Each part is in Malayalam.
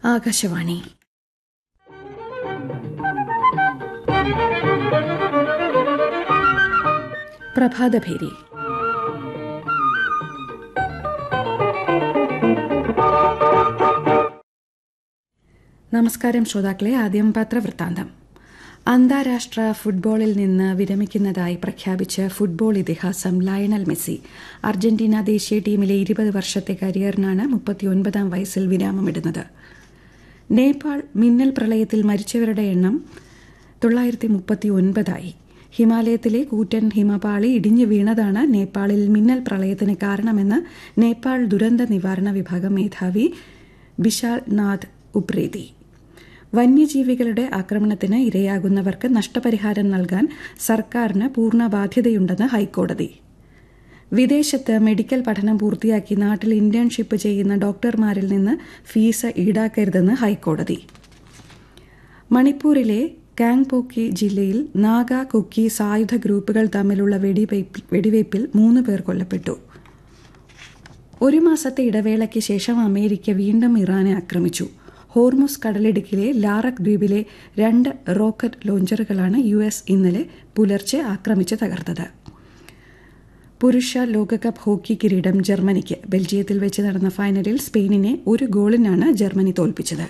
ആകാശവാണി പ്രഭാതഭേരി നമസ്കാരം ശ്രോതാക്കളെ ആദ്യം പത്രവൃത്താന്തം അന്താരാഷ്ട്ര ഫുട്ബോളിൽ നിന്ന് വിരമിക്കുന്നതായി പ്രഖ്യാപിച്ച് ഫുട്ബോൾ ഇതിഹാസം ലയണൽ മെസ്സി അർജന്റീന ദേശീയ ടീമിലെ ഇരുപത് വർഷത്തെ കരിയറിനാണ് മുപ്പത്തിയൊൻപതാം വയസ്സിൽ വിരാമമിടുന്നത് നേപ്പാൾ മിന്നൽ പ്രളയത്തിൽ മരിച്ചവരുടെ എണ്ണം തൊള്ളായിരത്തി മുപ്പത്തി ഒൻപതായി ഹിമാലയത്തിലെ കൂറ്റൻ ഹിമപാളി ഇടിഞ്ഞു വീണതാണ് നേപ്പാളിൽ മിന്നൽ പ്രളയത്തിന് കാരണമെന്ന് നേപ്പാൾ ദുരന്ത നിവാരണ വിഭാഗം മേധാവി ബിശാൽ നാഥ് ഉപ്രേതി വന്യജീവികളുടെ ആക്രമണത്തിന് ഇരയാകുന്നവർക്ക് നഷ്ടപരിഹാരം നൽകാൻ സർക്കാരിന് പൂർണ്ണ ബാധ്യതയുണ്ടെന്ന് ഹൈക്കോടതി വിദേശത്ത് മെഡിക്കൽ പഠനം പൂർത്തിയാക്കി നാട്ടിൽ ഇന്റേൺഷിപ്പ് ചെയ്യുന്ന ഡോക്ടർമാരിൽ നിന്ന് ഫീസ് ഈടാക്കരുതെന്ന് ഹൈക്കോടതി മണിപ്പൂരിലെ കാങ്പോക്കി ജില്ലയിൽ നാഗ കുക്കി സായുധ ഗ്രൂപ്പുകൾ തമ്മിലുള്ള വെടിവയ്പിൽ മൂന്ന് പേർ കൊല്ലപ്പെട്ടു ഒരു മാസത്തെ ഇടവേളയ്ക്ക് ശേഷം അമേരിക്ക വീണ്ടും ഇറാനെ ആക്രമിച്ചു ഹോർമുസ് കടലിടുക്കിലെ ലാറക് ദ്വീപിലെ രണ്ട് റോക്കറ്റ് ലോഞ്ചറുകളാണ് യു എസ് ഇന്നലെ പുലർച്ചെ ആക്രമിച്ച് തകർത്തത് പുരുഷ ലോകകപ്പ് ഹോക്കി കിരീടം ജർമ്മനിക്ക് ബെൽജിയത്തിൽ വെച്ച് നടന്ന ഫൈനലിൽ സ്പെയിനിനെ ഒരു ഗോളിനാണ് ജർമ്മനി തോൽപ്പിച്ചത്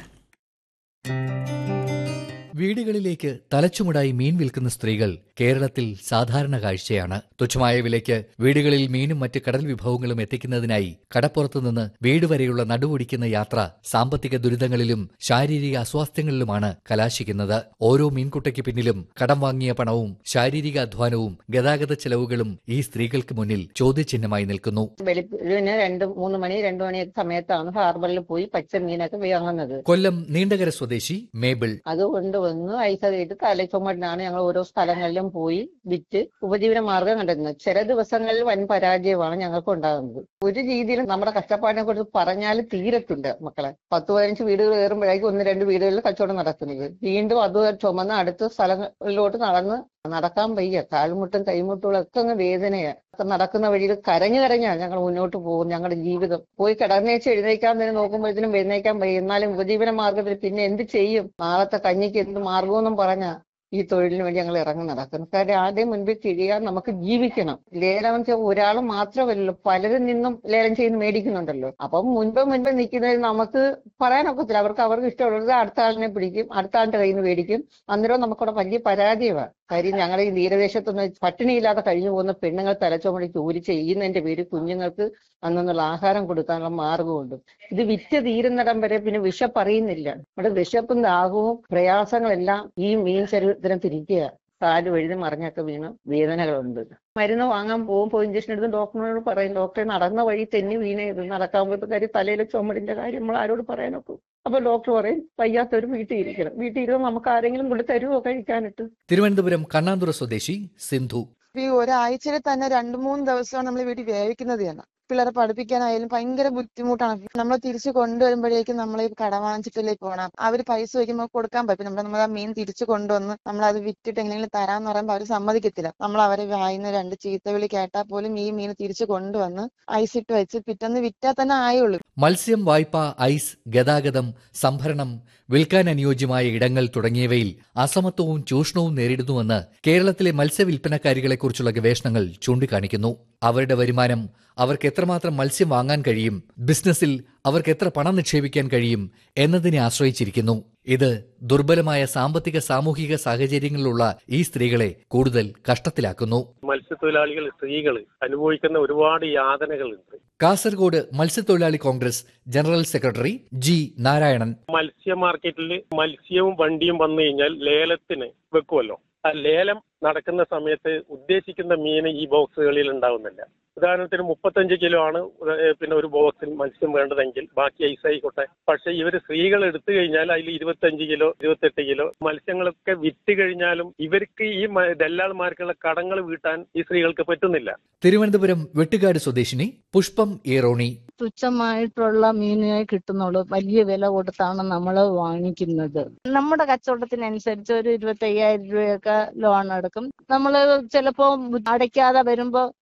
വീടുകളിലേക്ക് തലച്ചുമുടായി മീൻ വിൽക്കുന്ന സ്ത്രീകൾ കേരളത്തിൽ സാധാരണ കാഴ്ചയാണ് തുച്ഛമായ വിലയ്ക്ക് വീടുകളിൽ മീനും മറ്റ് കടൽ വിഭവങ്ങളും എത്തിക്കുന്നതിനായി കടപ്പുറത്തു നിന്ന് വീട് വരെയുള്ള നടുവൊടിക്കുന്ന യാത്ര സാമ്പത്തിക ദുരിതങ്ങളിലും ശാരീരിക അസ്വാസ്ഥ്യങ്ങളിലുമാണ് കലാശിക്കുന്നത് ഓരോ മീൻകുട്ടയ്ക്ക് പിന്നിലും കടം വാങ്ങിയ പണവും ശാരീരിക അധ്വാനവും ഗതാഗത ചെലവുകളും ഈ സ്ത്രീകൾക്ക് മുന്നിൽ ചോദ്യചിഹ്നമായി നിൽക്കുന്നു വെളുപ്പിന് രണ്ട് മൂന്ന് മണി രണ്ടു മണി സമയത്താണ് ഹാർബറിൽ പോയി പച്ച മീനൊക്കെ വാങ്ങുന്നത് കൊല്ലം നീണ്ടകര സ്വദേശി മേബിൾ അത് കൊണ്ടുവന്ന് ഐസ കയറ്റി തലച്ചുമടിനാണ് ഞങ്ങൾ ഓരോ സ്ഥലങ്ങളിലും പോയി വിറ്റ് ഉപജീവന മാർഗം കണ്ടെത്തുന്നത് ചില ദിവസങ്ങളിൽ വൻ പരാജയമാണ് ഞങ്ങൾക്ക് ഉണ്ടാകുന്നത് ഒരു രീതിയിലും നമ്മുടെ കഷ്ടപ്പാടിനെ കുറിച്ച് പറഞ്ഞാൽ തീരത്തില്ല മക്കളെ പത്ത് പതിനഞ്ച് വീടുകൾ കയറുമ്പോഴേക്കും ഒന്ന് രണ്ട് വീടുകളിൽ കച്ചവടം നടക്കുന്നത് വീണ്ടും അത് ചുമന്ന് അടുത്ത സ്ഥലങ്ങളിലോട്ട് നടന്ന് നടക്കാൻ വയ്യ കാൽമുട്ടും കൈമുട്ടും ഒക്കെ അങ്ങ് വേദനയാണ് നടക്കുന്ന വഴിയിൽ കരഞ്ഞു കരഞ്ഞാണ് ഞങ്ങൾ മുന്നോട്ട് പോകും ഞങ്ങളുടെ ജീവിതം പോയി കിടന്നേച്ച് എഴുന്നേക്കാൻ തന്നെ നോക്കുമ്പോഴത്തേനും എഴുന്നേക്കാൻ വയ്യ എന്നാലും ഉപജീവന മാർഗത്തിൽ പിന്നെ എന്ത് ചെയ്യും നാളത്തെ കഞ്ഞിക്ക് എന്ത് മാർഗമെന്നും പറഞ്ഞാ ഈ തൊഴിലിന് വേണ്ടി ഞങ്ങൾ ഇറങ്ങി നടക്കുന്നു കാര്യം ആദ്യം മുൻപിൽ കിഴിയാൻ നമുക്ക് ജീവിക്കണം ലേലം വെച്ചാൽ ഒരാൾ മാത്രമല്ലല്ലോ പലരും നിന്നും ലേലം ചെയ്ത് മേടിക്കുന്നുണ്ടല്ലോ അപ്പം മുൻപ് മുൻപ് നിൽക്കുന്നതിൽ നമുക്ക് പറയാനൊക്കത്തില്ല അവർക്ക് അവർക്ക് ഇഷ്ടമുള്ളത് അടുത്ത ആളിനെ പിടിക്കും അടുത്ത ആളുടെ കയ്യിൽ നിന്ന് മേടിക്കും അന്നേരം നമുക്കവിടെ വലിയ പരാജയമാണ് കാര്യം ഞങ്ങളുടെ ഈ തീരദേശത്തൊന്നും പട്ടിണിയില്ലാതെ കഴിഞ്ഞു പോകുന്ന പെണ്ണുങ്ങൾ തലച്ചുമടി ജോലി ചെയ്യുന്നതിന്റെ പേര് കുഞ്ഞുങ്ങൾക്ക് അന്നുള്ള ആഹാരം കൊടുക്കാനുള്ള മാർഗമുണ്ട് ഇത് വിറ്റ് തീരുന്നിടം വരെ പിന്നെ വിശപ്പറിയുന്നില്ല നമ്മുടെ വിശപ്പും ദാഹവും പ്രയാസങ്ങളെല്ലാം ഈ മീൻ ശരീരത്തിനും തിരിക്കുക കാല് വഴുതി മറിഞ്ഞൊക്കെ വീണ് വേദനകളുണ്ട് മരുന്ന് വാങ്ങാൻ പോകുമ്പോൾ ഇഞ്ചക്ഷൻ എടുത്ത് ഡോക്ടറിനോട് പറയും ഡോക്ടറെ നടന്ന വഴി തെന്നി വീണത് നടക്കാൻ പോയപ്പോ കാര്യം തലയിലെ ചുമടിന്റെ കാര്യം നമ്മൾ ആരോട് പറയാനൊക്കും അപ്പൊ ഡോക്ടർ പറയും വയ്യാത്തവർ വീട്ടിൽ ഇരിക്കണം വീട്ടിൽ ഇരുന്ന് നമുക്ക് ആരെങ്കിലും കൊണ്ട് തരുമോ കഴിക്കാനിട്ട് തിരുവനന്തപുരം കണ്ണാന്തുറ സ്വദേശി സിന്ധു ഈ ഒരാഴ്ചയിൽ തന്നെ രണ്ടു മൂന്ന് ദിവസമാണ് നമ്മൾ വീട്ടിൽ വേവിക്കുന്നത് തന്നെ പിള്ളേരെ പഠിപ്പിക്കാനായാലും ഭയങ്കര ബുദ്ധിമുട്ടാണ് നമ്മൾ തിരിച്ചു കൊണ്ടുവരുമ്പോഴേക്കും നമ്മൾ ഈ കട വാങ്ങിച്ചിട്ടല്ലേ പോകണം അവര് പൈസ വയ്ക്കുമ്പോൾ കൊടുക്കാൻ പറ്റും നമ്മൾ നമ്മൾ ആ മീൻ തിരിച്ചു കൊണ്ടുവന്ന് നമ്മൾ അത് വിറ്റിട്ട് എങ്ങനെയെങ്കിലും തരാന്ന് പറയുമ്പോൾ അവർ സമ്മതിക്കത്തില്ല നമ്മൾ അവരെ വായിന്ന് രണ്ട് ചീത്തവിളി കേട്ടാൽ പോലും ഈ മീൻ തിരിച്ചു കൊണ്ടുവന്ന് ഐസിട്ട് വെച്ച് പിറ്റന്ന് വിറ്റാൽ തന്നെ ആയുള്ളൂ മത്സ്യം വായ്പ ഐസ് ഗതാഗതം സംഭരണം വിൽക്കാൻ അനുയോജ്യമായ ഇടങ്ങൾ തുടങ്ങിയവയിൽ അസമത്വവും ചൂഷണവും നേരിടുന്നുവെന്ന് കേരളത്തിലെ മത്സ്യവില്പനക്കാരികളെക്കുറിച്ചുള്ള ഗവേഷണങ്ങൾ ചൂണ്ടിക്കാണിക്കുന്നു അവരുടെ വരുമാനം അവർക്ക് എത്രമാത്രം മത്സ്യം വാങ്ങാൻ കഴിയും ബിസിനസ്സിൽ അവർക്ക് എത്ര പണം നിക്ഷേപിക്കാൻ കഴിയും എന്നതിനെ ആശ്രയിച്ചിരിക്കുന്നു ഇത് ദുർബലമായ സാമ്പത്തിക സാമൂഹിക സാഹചര്യങ്ങളിലുള്ള ഈ സ്ത്രീകളെ കൂടുതൽ കഷ്ടത്തിലാക്കുന്നു മത്സ്യത്തൊഴിലാളികൾ സ്ത്രീകൾ അനുഭവിക്കുന്ന ഒരുപാട് യാതനകളുണ്ട് കാസർഗോഡ് മത്സ്യത്തൊഴിലാളി congress general secretary G Narayanan മത്സ്യ മാർക്കറ്റിൽ മത്സ്യവും വണ്ടിയും വന്നു കഴിഞ്ഞാൽ ലേലത്തിന് വെക്കുമല്ലോ ആ ലേലം നടക്കുന്ന സമയത്ത് ഉദ്ദേശിക്കുന്ന മീൻ ഈ ബോക്സുകളിൽ ഉണ്ടാവുന്നില്ല ഉദാഹരണത്തിന് മുപ്പത്തഞ്ച് കിലോ ആണ് പിന്നെ ഒരു ബോക്സിൽ മത്സ്യം വേണ്ടതെങ്കിൽ ബാക്കി ഐസ് ആയിക്കോട്ടെ പക്ഷെ ഇവർ സ്ത്രീകൾ എടുത്തു കഴിഞ്ഞാൽ അതിൽ ഇരുപത്തഞ്ച് കിലോ ഇരുപത്തെട്ട് കിലോ മത്സ്യങ്ങളൊക്കെ വിറ്റ് കഴിഞ്ഞാലും ഇവർക്ക് ഈ ദല്ലാൾമാർക്കുള്ള കടങ്ങൾ വീട്ടാൻ ഈ സ്ത്രീകൾക്ക് പറ്റുന്നില്ല തിരുവനന്തപുരം വെട്ടുകാട് സ്വദേശിനി പുഷ്പം ഏറോണി തുച്ഛമായിട്ടുള്ള മീനിനെ കിട്ടുന്നുള്ളൂ വലിയ വില കൊടുത്താണ് നമ്മൾ വാങ്ങിക്കുന്നത് നമ്മുടെ കച്ചവടത്തിനനുസരിച്ച് ഒരു ഇരുപത്തി അയ്യായിരം രൂപയൊക്കെ ലോൺ എടുക്കും നമ്മൾ ചിലപ്പോ അടയ്ക്കാതെ വരുമ്പോ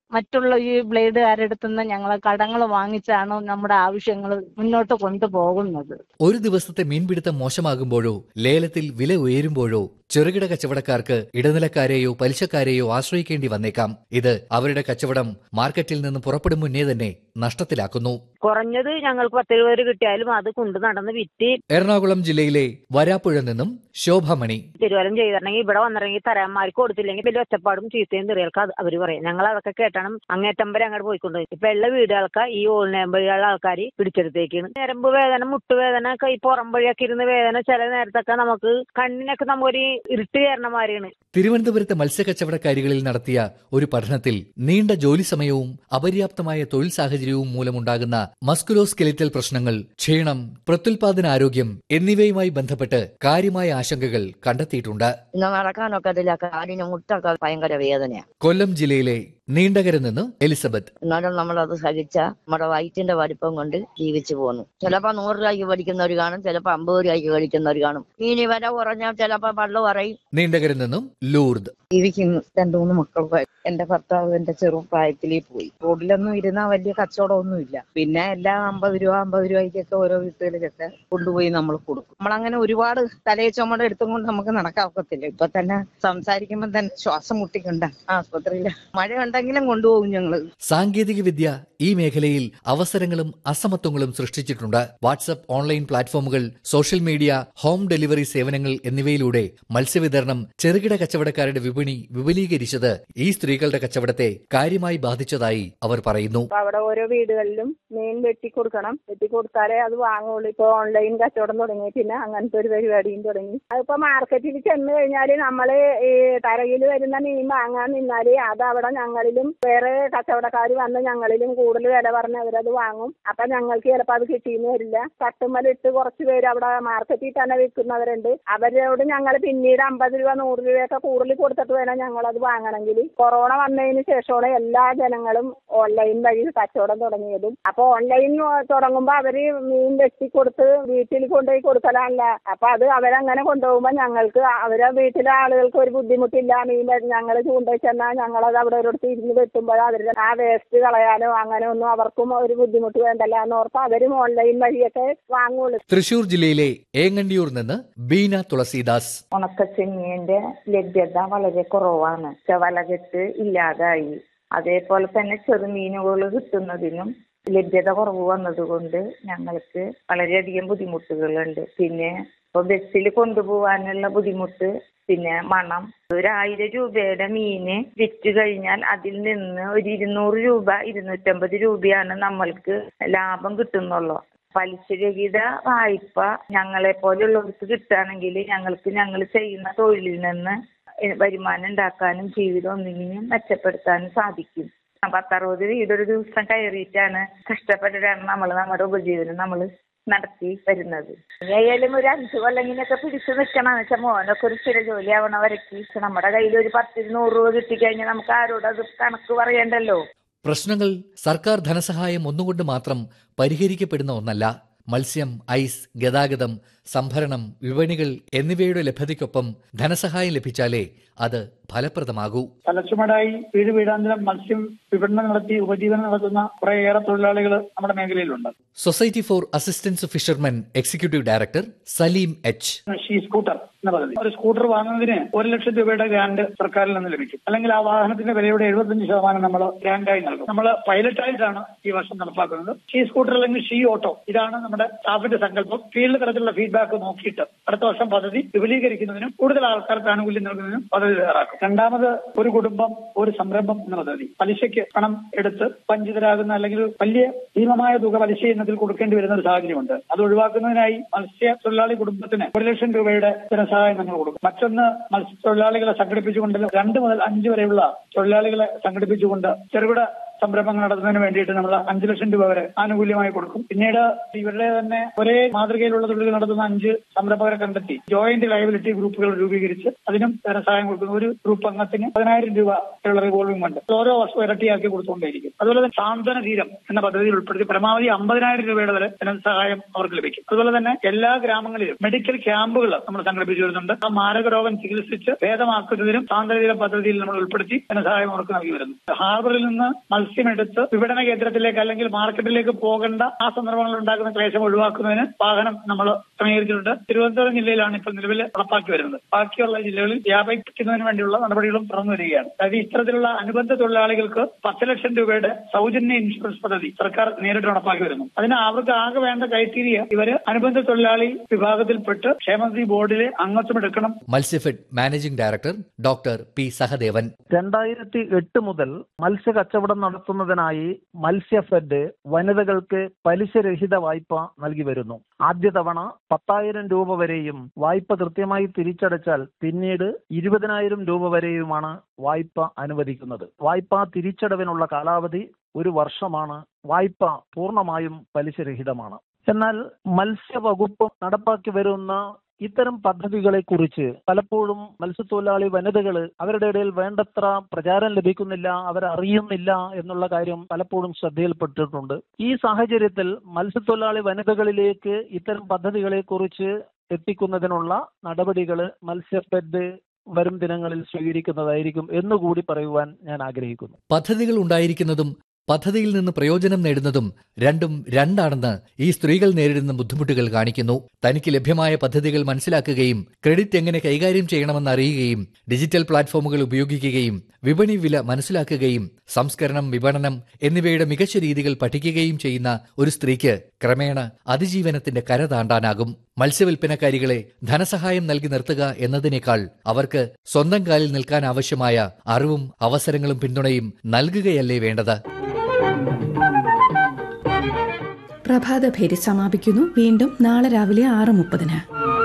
മറ്റുള്ള ഈ ബ്ലേഡുകാരെടുത്തുനിന്ന് ഞങ്ങൾ കടങ്ങൾ വാങ്ങിച്ചാണ് നമ്മുടെ ആവശ്യങ്ങൾ മുന്നോട്ട് കൊണ്ടുപോകുന്നത് ഒരു ദിവസത്തെ മീൻപിടുത്തം മോശമാകുമ്പോഴോ ലേലത്തിൽ വില ഉയരുമ്പോഴോ ചെറുകിട കച്ചവടക്കാർക്ക് ഇടനിലക്കാരെയോ പലിശക്കാരെയോ ആശ്രയിക്കേണ്ടി വന്നേക്കാം ഇത് അവരുടെ കച്ചവടം മാർക്കറ്റിൽ നിന്ന് പുറപ്പെടും മുന്നേ തന്നെ നഷ്ടത്തിലാക്കുന്നു കുറഞ്ഞത് ഞങ്ങൾക്ക് പത്ത് രൂപ കിട്ടിയാലും അത് കൊണ്ട് നടന്ന് വിറ്റ് എറണാകുളം ജില്ലയിലെ വരാപ്പുഴ നിന്നും ശോഭമണി തിരുവല്ലം ചെയ്തിട്ടുണ്ടെങ്കിൽ ഇവിടെ വന്നിറങ്ങി തരാന്മാർക്ക് കൊടുത്തില്ലെങ്കിൽ വലിയ ഒച്ചപ്പാടും ചീത്തയും തെറികൾക്ക് അത് അവര് പറയും ഞങ്ങൾ അതൊക്കെ കേട്ടാണ് അങ്ങേറ്റം വരെ അങ്ങോട്ട് പോയിക്കൊണ്ട് ഇപ്പൊ എല്ലാ വീടുകൾക്ക് ഈ ഓൾനേമ്പഴിയുള്ള ആൾക്കാർ പിടിച്ചെടുത്തേക്കാണ് ഞരമ്പ് വേദന മുട്ടുവേദന കൈ പുറം വഴിയൊക്കെ ഇരുന്ന് വേദന ചില നേരത്തൊക്കെ നമുക്ക് കണ്ണിനൊക്കെ നമുക്കൊരു ഇരുട്ട് കയറണ മാതിരിയാണ് തിരുവനന്തപുരത്തെ മത്സ്യക്കച്ചവടക്കാരികളിൽ നടത്തിയ ഒരു പഠനത്തിൽ നീണ്ട ജോലി സമയവും അപര്യാപ്തമായ തൊഴിൽ സാഹചര്യവും മൂലമുണ്ടാകുന്ന മസ്കുലോസ്കെലിറ്റൽ പ്രശ്നങ്ങൾ ക്ഷീണം പ്രത്യുൽപാദനാരോഗ്യം എന്നിവയുമായി ബന്ധപ്പെട്ട് കാര്യമായ ആശങ്കകൾ കണ്ടെത്തിയിട്ടുണ്ട് ഇന്ന് നടക്കാനൊക്കത്തില്ല കാലിന് മുട്ടൊക്കെ ഭയങ്കര വേദനയാണ് കൊല്ലം ജില്ലയിലെ നീണ്ടകര നിന്ന് എലിസബത്ത് എന്നാലും നമ്മളത് സഹിച്ച നമ്മുടെ വയറ്റിന്റെ വലിപ്പം കൊണ്ട് ജീവിച്ചു പോന്നു ചിലപ്പോ നൂറ് രൂപയ്ക്ക് പഠിക്കുന്നവർ കാണും ചിലപ്പോ അമ്പത് രൂപയ്ക്ക് പഠിക്കുന്നവർ കാണും ഇനി വില കുറഞ്ഞാൽ ചിലപ്പോ പള്ളു പറയും നീണ്ടകര നിന്നും ലൂർദ് ജീവിക്കുന്നു രണ്ടു മൂന്ന് മക്കൾക്ക് എന്റെ ഭർത്താവ് എന്റെ ചെറുപ്രായത്തിലേ പോയി റോഡിലൊന്നും ഇരുന്നാ വലിയ കച്ചവടമൊന്നും ഇല്ല പിന്നെ എല്ലാം അമ്പത് രൂപ അമ്പത് രൂപയ്ക്കൊക്കെ ഓരോ വീട്ടുകളിലൊക്കെ കൊണ്ടുപോയി നമ്മൾ കൊടുക്കും നമ്മളങ്ങനെ ഒരുപാട് തലയെ ചുമട് എടുത്തും കൊണ്ട് നമുക്ക് നടക്കാൻ ഒക്കത്തില്ല ഇപ്പൊ തന്നെ സംസാരിക്കുമ്പോൾ തന്നെ ശ്വാസം മുട്ടിക്കണ്ട ആസ്പത്രിയില് മഴ ഉണ്ടെങ്കിലും കൊണ്ടുപോകും ഞങ്ങള് സാങ്കേതിക വിദ്യ ഈ മേഖലയിൽ അവസരങ്ങളും അസമത്വങ്ങളും സൃഷ്ടിച്ചിട്ടുണ്ട് വാട്സപ്പ് ഓൺലൈൻ പ്ലാറ്റ്ഫോമുകൾ സോഷ്യൽ മീഡിയ ഹോം ഡെലിവറി സേവനങ്ങൾ എന്നിവയിലൂടെ മത്സ്യവിതരണം ചെറുകിട കച്ചവടക്കാരുടെ വിപണി വിപുലീകരിച്ചത് ഈ സ്ത്രീകളുടെ കച്ചവടത്തെ കാര്യമായി ബാധിച്ചതായി അവർ പറയുന്നു അപ്പൊ അവിടെ ഓരോ വീടുകളിലും മീൻ വെട്ടി കൊടുക്കണം വെട്ടി കൊടുത്താലേ അത് വാങ്ങുള്ളൂ ഇപ്പൊ ഓൺലൈൻ കച്ചവടം തുടങ്ങി പിന്നെ അങ്ങനത്തെ ഒരു പരിപാടിയും തുടങ്ങി അതിപ്പോ മാർക്കറ്റിൽ ചെന്ന് കഴിഞ്ഞാല് നമ്മള് ഈ തറയിൽ വരുന്ന മീൻ വാങ്ങാൻ നിന്നാല് അത് അവിടെ ഞങ്ങളിലും വേറെ കച്ചവടക്കാർ വന്ന് ഞങ്ങളിലും കൂടുതൽ വില പറഞ്ഞ് അവരത് വാങ്ങും അപ്പൊ ഞങ്ങൾക്ക് ചിലപ്പോൾ അത് കിട്ടിയെന്ന് വരില്ല തട്ടുമ്മലിട്ട് കുറച്ച് പേര് അവിടെ മാർക്കറ്റിൽ തന്നെ വിൽക്കുന്നവരുണ്ട് അവരോട് ഞങ്ങൾ പിന്നീട് അമ്പത് രൂപ നൂറ് രൂപയൊക്കെ കൂടുതൽ കൊടുത്തിട്ട് വേണം ഞങ്ങൾ അത് വാങ്ങണമെങ്കിൽ കൊറോണ വന്നതിന് ശേഷമാണ് എല്ലാ ജനങ്ങളും ഓൺലൈൻ വഴി കച്ചവടം തുടങ്ങിയതും അപ്പൊ ഓൺലൈൻ തുടങ്ങുമ്പോ അവര് മീൻ വെട്ടി കൊടുത്ത് വീട്ടിൽ കൊണ്ടുപോയി കൊടുക്കലാണല്ല അപ്പൊ അത് അവരങ്ങനെ കൊണ്ടുപോകുമ്പോ ഞങ്ങൾക്ക് അവരെ വീട്ടിലെ ആളുകൾക്ക് ഒരു ബുദ്ധിമുട്ടില്ല മീൻ ഞങ്ങൾ ചൂണ്ടയിൽ ചെന്നാൽ ഞങ്ങളത് അവിടെ ഒരിടത്ത് ഇരുന്ന് വെട്ടുമ്പോൾ അവരുടെ ആ വേസ്റ്റ് കളയാനോ അങ്ങനെ ഒന്നും അവർക്കും ഒരു ബുദ്ധിമുട്ട് വേണ്ടല്ല എന്ന് ഓർത്ത് അവരും ഓൺലൈൻ വഴിയൊക്കെ വാങ്ങുള്ളൂ തൃശൂർ ജില്ലയിലെ ഏങ്ങണ്ടിയൂർ നിന്ന് ബീന തുളസീദാസ് ഉണക്കച്ചെമ്മീന്റെ ലഭ്യത വളരെ കുറവാണ് വലകെട്ട് ഇല്ലാതായി അതേപോലെ തന്നെ ചെറുമീനുകൾ കിട്ടുന്നതിനും ലഭ്യത കുറവ് വന്നതുകൊണ്ട് ഞങ്ങൾക്ക് വളരെയധികം ബുദ്ധിമുട്ടുകളുണ്ട് പിന്നെ ഇപ്പൊ ബസ്സിൽ കൊണ്ടുപോകാനുള്ള ബുദ്ധിമുട്ട് പിന്നെ മണം ഒരായിരം രൂപയുടെ മീന് വിറ്റ് കഴിഞ്ഞാൽ അതിൽ നിന്ന് ഒരു ഇരുന്നൂറ് രൂപ ഇരുന്നൂറ്റമ്പത് രൂപയാണ് നമ്മൾക്ക് ലാഭം കിട്ടുന്നുള്ളൂ പലിശരഹിത വായ്പ ഞങ്ങളെ പോലെയുള്ളവർക്ക് കിട്ടുകയാണെങ്കിൽ ഞങ്ങൾക്ക് ഞങ്ങൾ ചെയ്യുന്ന തൊഴിലിൽ നിന്ന് വരുമാനം ഉണ്ടാക്കാനും ജീവിതം ഒന്നിനും മെച്ചപ്പെടുത്താനും സാധിക്കും പത്തറുപത് വീടൊരു ദിവസം കയറിയിട്ടാണ് കഷ്ടപ്പെട്ടിട്ടാണ് നമ്മൾ നമ്മുടെ ഉപജീവനം നമ്മൾ നടത്തി വരുന്നത് ഏതായാലും ഒരു അഞ്ചു കൊല്ലങ്ങിനൊക്കെ പിടിച്ചു നിൽക്കണം എന്ന് വെച്ചാൽ മോനൊക്കെ ഒരു സ്ഥിര ജോലി ആവണ വരയ്ക്ക് നമ്മുടെ കയ്യിൽ ഒരു പത്തിരുന്നൂറ് രൂപ കിട്ടിക്കഴിഞ്ഞാൽ നമുക്ക് ആരോടും അത് കണക്ക് പറയണ്ടല്ലോ പ്രശ്നങ്ങൾ സർക്കാർ ധനസഹായം ഒന്നുകൊണ്ട് മാത്രം പരിഹരിക്കപ്പെടുന്ന ഒന്നല്ല മത്സ്യം ഐസ് ഗതാഗതം സംഭരണം വിപണികൾ എന്നിവയുടെ ലഭ്യതയ്ക്കൊപ്പം ധനസഹായം ലഭിച്ചാലേ അത് ഫലപ്രദമാകൂ തലച്ചുമടായി വീട് വീടാന്തരം മത്സ്യം വിപണനം നടത്തി ഉപജീവനം നടത്തുന്ന കുറേയേറെ തൊഴിലാളികൾ നമ്മുടെ മേഖലയിലുണ്ട് society for assistance fishermen executive director Saleem H she scooter എന്ന പദ്ധതി ഒരു സ്കൂട്ടർ വാങ്ങുന്നതിന് ഒരു ലക്ഷം രൂപയുടെ ഗ്രാന്റ് സർക്കാരിൽ നിന്ന് ലഭിക്കും അല്ലെങ്കിൽ ആ വാഹനത്തിന്റെ വിലയുടെ എഴുപത്തഞ്ച് ശതമാനം നമ്മൾ ഗ്രാന്റായി നൽകും നമ്മൾ പൈലറ്റായിട്ടാണ് ഈ വർഷം നടപ്പാക്കുന്നത് ഷീ സ്കൂട്ടർ അല്ലെങ്കിൽ ഷീ ഓട്ടോ ഇതാണ് നമ്മുടെ സ്റ്റാഫിന്റെ സങ്കല്പം ഫീൽഡ് തലത്തിലുള്ള ഫീഡ്ബാക്ക് നോക്കിയിട്ട് അടുത്ത വർഷം പദ്ധതി വിപുലീകരിക്കുന്നതിനും കൂടുതൽ ആൾക്കാർക്ക് ആനുകൂല്യം നൽകുന്നതിനും പദ്ധതി തയ്യാറാക്കും രണ്ടാമത് ഒരു കുടുംബം ഒരു സംരംഭം എന്ന പദ്ധതി പലിശയ്ക്ക് പണം എടുത്ത് വഞ്ചിതരാകുന്ന അല്ലെങ്കിൽ വലിയ ഭീമമായ തുക പലിശ ഇനത്തിൽ കൊടുക്കേണ്ടി വരുന്ന ഒരു സാഹചര്യമുണ്ട് അത് ഒഴിവാക്കുന്നതിനായി മത്സ്യത്തൊഴിലാളി കുടുംബത്തിന് ഒരു ലക്ഷം രൂപയുടെ ധനസഹായം നമ്മൾ കൊടുക്കും മറ്റൊന്ന് മത്സ്യത്തൊഴിലാളികളെ സംഘടിപ്പിച്ചുകൊണ്ട് രണ്ട് മുതൽ അഞ്ച് വരെയുള്ള തൊഴിലാളികളെ സംഘടിപ്പിച്ചുകൊണ്ട് ചെറുകിട സംരംഭങ്ങൾ നടത്തുന്നതിന് വേണ്ടിയിട്ട് നമ്മൾ അഞ്ചു ലക്ഷം രൂപ വരെ ആനുകൂല്യമായി കൊടുക്കും പിന്നീട് ഇവരുടെ തന്നെ ഒരേ മാതൃകയിലുള്ള തൊഴിലുകൾ നടത്തുന്ന അഞ്ച് സംരംഭകരെ കണ്ടെത്തി ജോയിന്റ് ലയബിലിറ്റി ഗ്രൂപ്പുകൾ രൂപീകരിച്ച് അതിനും ധനസഹായം കൊടുക്കുന്നു ഒരു ഗ്രൂപ്പ് അംഗത്തിന് പതിനായിരം രൂപ ഉള്ള റിവോൾവിംഗ് ഫണ്ട് ഓരോ വർഷവും ഇരട്ടിയാക്കി കൊടുത്തുകൊണ്ടേയിരിക്കും അതുപോലെ തന്നെ സാന്ത്വന തീരം എന്ന പദ്ധതിയിൽ ഉൾപ്പെടുത്തി പരമാവധി അമ്പതിനായിരം രൂപയുടെ വരെ ധനസഹായം അവർക്ക് ലഭിക്കും അതുപോലെ തന്നെ എല്ലാ ഗ്രാമങ്ങളിലും മെഡിക്കൽ ക്യാമ്പുകൾ നമ്മൾ സംഘടിപ്പിച്ചു വരുന്നുണ്ട് ആ മാരക രോഗം ചികിത്സിച്ച് ഭേദമാക്കുന്നതിനും സാന്ത്വന പദ്ധതിയിൽ നമ്മൾ ഉൾപ്പെടുത്തി ധനസഹായം അവർക്ക് നൽകി വരുന്നു ഹാർബറിൽ നിന്ന് മത്സ്യമെടുത്ത് വിപണന കേന്ദ്രത്തിലേക്ക് അല്ലെങ്കിൽ മാർക്കറ്റിലേക്ക് പോകേണ്ട ആ സന്ദർഭങ്ങളിൽ ഉണ്ടാക്കുന്ന ക്ലേശം ഒഴിവാക്കുന്നതിന് വാഹനം നമ്മൾ ക്രമീകരിച്ചിട്ടുണ്ട് തിരുവനന്തപുരം ജില്ലയിലാണ് ഇപ്പോൾ നിലവിൽ നടപ്പാക്കി വരുന്നത് ബാക്കിയുള്ള ജില്ലകളിൽ വ്യാപിക്കുന്നതിന് വേണ്ടിയുള്ള നടപടികളും തുറന്നു വരികയാണ് അതായത് ഇത്തരത്തിലുള്ള അനുബന്ധ തൊഴിലാളികൾക്ക് പത്ത് ലക്ഷം രൂപയുടെ സൗജന്യ ഇൻഷുറൻസ് പദ്ധതി സർക്കാർ നേരിട്ട് നടപ്പാക്കി വരുന്നു അതിന് അവർക്ക് ആകെ വേണ്ട ക്രൈറ്റീരിയ ഇവര് അനുബന്ധ തൊഴിലാളി വിഭാഗത്തിൽപ്പെട്ട് ക്ഷേമനിധി ബോർഡിലെ അംഗത്വം എടുക്കണം Matsyafed managing director doctor P Sahadevan രണ്ടായിരത്തി എട്ട് മുതൽ മത്സ്യ കച്ചവടം നടത്തുന്നതിനായി മത്സ്യഫെഡ് വനിതകൾക്ക് പലിശരഹിത വായ്പ നൽകി വരുന്നു ആദ്യ തവണ പത്തായിരം രൂപ വരെയും വായ്പ കൃത്യമായി തിരിച്ചടച്ചാൽ പിന്നീട് ഇരുപതിനായിരം രൂപ വരെയുമാണ് വായ്പ അനുവദിക്കുന്നത് വായ്പാ തിരിച്ചടവിനുള്ള കാലാവധി ഒരു വർഷമാണ് വായ്പ പൂർണ്ണമായും പലിശരഹിതമാണ് എന്നാൽ മത്സ്യവകുപ്പ് നടപ്പാക്കി വരുന്ന ഇത്തരം പദ്ധതികളെ കുറിച്ച് പലപ്പോഴും മത്സ്യത്തൊഴിലാളി വനിതകൾ അവരുടെ ഇടയിൽ വേണ്ടത്ര പ്രചാരം ലഭിക്കുന്നില്ല അവരറിയുന്നില്ല എന്നുള്ള കാര്യം പലപ്പോഴും ശ്രദ്ധയിൽപ്പെട്ടിട്ടുണ്ട് ഈ സാഹചര്യത്തിൽ മത്സ്യത്തൊഴിലാളി വനിതകളിലേക്ക് ഇത്തരം പദ്ധതികളെ കുറിച്ച് എത്തിക്കുന്നതിനുള്ള നടപടികൾ മത്സ്യഫെഡ് വരും ദിനങ്ങളിൽ സ്വീകരിക്കുന്നതായിരിക്കും എന്നുകൂടി പറയുവാൻ ഞാൻ ആഗ്രഹിക്കുന്നു പദ്ധതികൾ ഉണ്ടായിരിക്കുന്നതും പദ്ധതിയിൽ നിന്ന് പ്രയോജനം നേടുന്നതും രണ്ടും രണ്ടാണെന്ന് ഈ സ്ത്രീകൾ നേരിടുന്ന ബുദ്ധിമുട്ടുകൾ കാണിക്കുന്നു തനിക്ക് ലഭ്യമായ പദ്ധതികൾ മനസ്സിലാക്കുകയും ക്രെഡിറ്റ് എങ്ങനെ കൈകാര്യം ചെയ്യണമെന്ന് അറിയുകയും ഡിജിറ്റൽ പ്ലാറ്റ്ഫോമുകൾ ഉപയോഗിക്കുകയും വിപണി വില മനസ്സിലാക്കുകയും സംസ്കരണം വിപണനം എന്നിവയുടെ മികച്ച രീതികൾ പഠിക്കുകയും ചെയ്യുന്ന ഒരു സ്ത്രീക്ക് ക്രമേണ അതിജീവനത്തിന്റെ കര താണ്ടാനാകും മത്സ്യവില്പനക്കാരികളെ ധനസഹായം നൽകി നിർത്തുക എന്നതിനേക്കാൾ അവർക്ക് സ്വന്തം കാലിൽ നിൽക്കാൻ ആവശ്യമായ അറിവും അവസരങ്ങളും പിന്തുണയും നൽകുകയല്ലേ വേണ്ടത് പ്രഭാതഭേരി സമാപിക്കുന്നു വീണ്ടും നാളെ രാവിലെ ആറ് മുപ്പതിന്